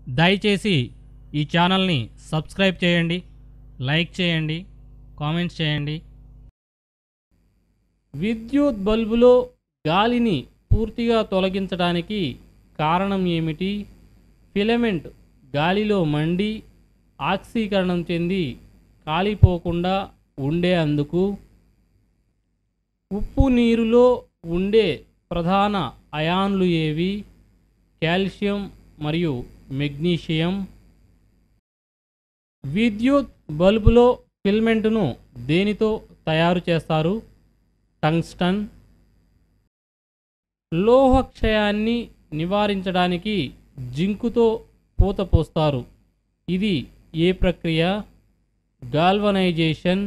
దయచేసి ఈ ఛానల్ని సబ్స్క్రైబ్ చేయండి లైక్ చేయండి కామెంట్స్ చేయండి విద్యుత్ బల్బులో గాలిని పూర్తిగా తొలగించడానికి కారణం ఏమిటి ఫిలమెంట్ గాలిలో మండి ఆక్సీకరణం చెంది కాలిపోకుండా ఉండే అందుకు ఉప్పు నీరులో ఉండే ప్రధాన అయాన్లు ఏవి కాల్షియం మరియు మెగ్నీషియం విద్యుత్ బల్బులో ఫిల్మెంట్ను దేనితో తయారు చేస్తారు టంగ్స్టన్ లోహక్షయాన్ని నివారించడానికి జింకుతో పూత పోస్తారు ఇది ఏ ప్రక్రియ గాల్వనైజేషన్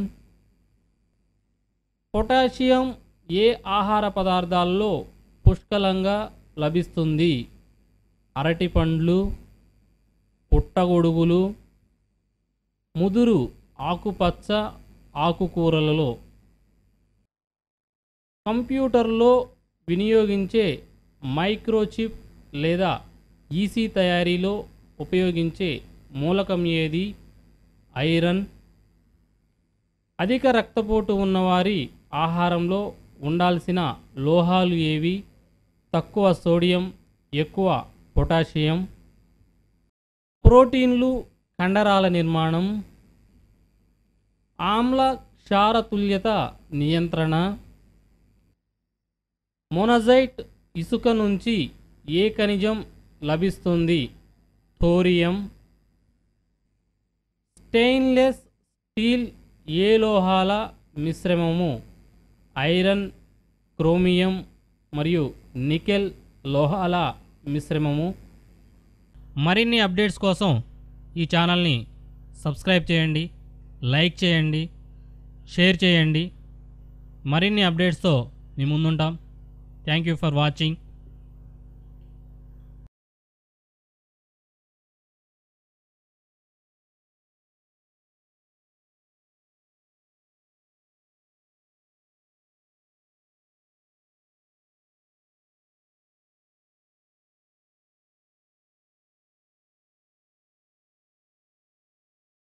పొటాషియం ఏ ఆహార పదార్థాల్లో పుష్కలంగా లభిస్తుంది అరటిపండ్లు పుట్టగొడుగులు ముదురు ఆకుపచ్చ ఆకుకూరలలో కంప్యూటర్లో వినియోగించే మైక్రోచిప్ లేదా ఈసీ తయారీలో ఉపయోగించే మూలకం ఏది ఐరన్ అధిక రక్తపోటు ఉన్నవారి ఆహారంలో ఉండాల్సిన లోహాలు ఏవి తక్కువ సోడియం ఎక్కువ పొటాషియం ప్రోటీన్లు కండరాల నిర్మాణం ఆమ్ల క్షారతుల్యత నియంత్రణ మొనజైట్ ఇసుక నుంచి ఏ ఖనిజం లభిస్తుంది థోరియం స్టెయిన్లెస్ స్టీల్ ఏ లోహాల మిశ్రమము ఐరన్ క్రోమియం మరియు నికెల్ లోహాల మిశ్రమము మరిన్ని అప్డేట్స్ కోసం ఈ ఛానల్ని సబ్స్క్రైబ్ చేయండి లైక్ చేయండి షేర్ చేయండి మరిన్ని అప్డేట్స్తో మీ ముందుంటాం థ్యాంక్ యూ ఫర్ వాచింగ్